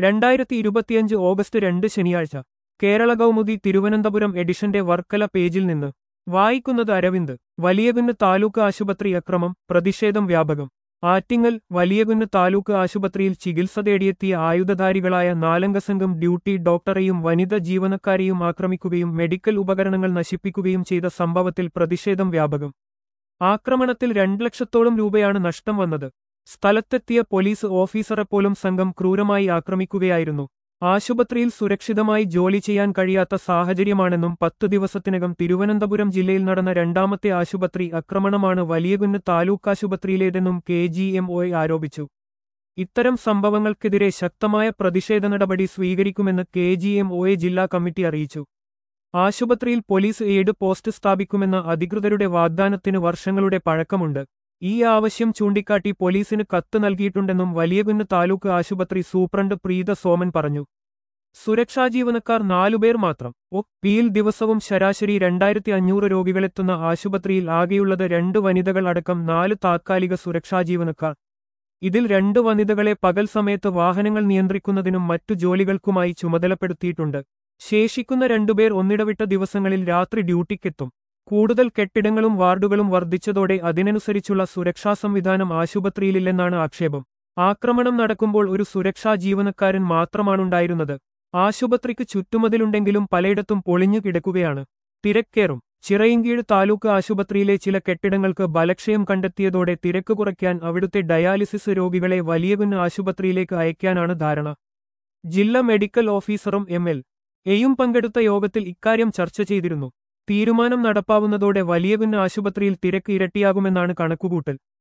രണ്ടായിരത്തി ഇരുപത്തിയഞ്ച് ഓഗസ്റ്റ് രണ്ട് ശനിയാഴ്ച കേരള കൗമുദി തിരുവനന്തപുരം എഡിഷന്റെ വർക്കല പേജിൽ നിന്ന് വായിക്കുന്നത് അരവിന്ദ് വലിയകുന്ന് താലൂക്ക് ആശുപത്രി അക്രമം പ്രതിഷേധം വ്യാപകം ആറ്റിങ്ങൽ വലിയകുന്ന് താലൂക്ക് ആശുപത്രിയിൽ ചികിത്സ തേടിയെത്തിയ ആയുധധാരികളായ നാലംഗ സംഘം ഡ്യൂട്ടി ഡോക്ടറെയും വനിത ജീവനക്കാരെയും ആക്രമിക്കുകയും മെഡിക്കൽ ഉപകരണങ്ങൾ നശിപ്പിക്കുകയും ചെയ്ത സംഭവത്തിൽ പ്രതിഷേധം വ്യാപകം ആക്രമണത്തിൽ രണ്ട് ലക്ഷത്തോളം രൂപയാണ് നഷ്ടം വന്നത് സ്ഥലത്തെത്തിയ പോലീസ് ഓഫീസറെപ്പോലും സംഘം ക്രൂരമായി ആക്രമിക്കുകയായിരുന്നു ആശുപത്രിയിൽ സുരക്ഷിതമായി ജോലി ചെയ്യാൻ കഴിയാത്ത സാഹചര്യമാണെന്നും പത്തു ദിവസത്തിനകം തിരുവനന്തപുരം ജില്ലയിൽ നടന്ന രണ്ടാമത്തെ ആശുപത്രി ആക്രമണമാണ് വലിയകുന്ന് താലൂക്ക് ആശുപത്രിയിലേതെന്നും കെ ജി എം ഒ ആരോപിച്ചു ഇത്തരം സംഭവങ്ങൾക്കെതിരെ ശക്തമായ പ്രതിഷേധ നടപടി സ്വീകരിക്കുമെന്ന് കെ ജി എം ഒ ജില്ലാ കമ്മിറ്റി അറിയിച്ചു ആശുപത്രിയിൽ പോലീസ് എയ്ഡ് പോസ്റ്റ് സ്ഥാപിക്കുമെന്ന അധികൃതരുടെ വാഗ്ദാനത്തിന് വർഷങ്ങളുടെ പഴക്കമുണ്ട് ഈ ആവശ്യം ചൂണ്ടിക്കാട്ടി പോലീസിന് കത്ത് നൽകിയിട്ടുണ്ടെന്നും വലിയകുന്ന് താലൂക്ക് ആശുപത്രി സൂപ്രണ്ട് പ്രീത സോമൻ പറഞ്ഞു സുരക്ഷാ ജീവനക്കാർ നാലുപേർ മാത്രം ഒ പിയിൽ ദിവസവും ശരാശരി രണ്ടായിരത്തി അഞ്ഞൂറ് രോഗികളെത്തുന്ന ആശുപത്രിയിൽ ആകെയുള്ളത് രണ്ട് വനിതകൾ അടക്കം നാല് താത്കാലിക സുരക്ഷാ ജീവനക്കാർ ഇതിൽ രണ്ട് വനിതകളെ പകൽ സമയത്ത് വാഹനങ്ങൾ നിയന്ത്രിക്കുന്നതിനും മറ്റു ജോലികൾക്കുമായി ചുമതലപ്പെടുത്തിയിട്ടുണ്ട് ശേഷിക്കുന്ന രണ്ടുപേർ ഒന്നിടവിട്ട ദിവസങ്ങളിൽ രാത്രി ഡ്യൂട്ടിക്കെത്തും കൂടുതൽ കെട്ടിടങ്ങളും വാർഡുകളും വർദ്ധിച്ചതോടെ അതിനനുസരിച്ചുള്ള സുരക്ഷാ സംവിധാനം ആശുപത്രിയിലില്ലെന്നാണ് ആക്ഷേപം ആക്രമണം നടക്കുമ്പോൾ ഒരു സുരക്ഷാ ജീവനക്കാരൻ മാത്രമാണുണ്ടായിരുന്നത് ആശുപത്രിക്ക് ചുറ്റുമതിലുണ്ടെങ്കിലും പലയിടത്തും പൊളിഞ്ഞു കിടക്കുകയാണ് തിരക്കേറും ചിറയിൻകീഴ് താലൂക്ക് ആശുപത്രിയിലെ ചില കെട്ടിടങ്ങൾക്ക് ബലക്ഷയം കണ്ടെത്തിയതോടെ തിരക്ക് കുറയ്ക്കാൻ അവിടുത്തെ ഡയാലിസിസ് രോഗികളെ വലിയകുന്ന് ആശുപത്രിയിലേക്ക് അയക്കാനാണ് ധാരണ ജില്ലാ മെഡിക്കൽ ഓഫീസറും എം എൽ എയും പങ്കെടുത്ത യോഗത്തിൽ ഇക്കാര്യം ചർച്ച ചെയ്തിരുന്നു തീരുമാനം നടപ്പാവുന്നതോടെ വലിയകുന്ന് ആശുപത്രിയിൽ തിരക്ക് ഇരട്ടിയാകുമെന്നാണ് കണക്കുകൂട്ടൽ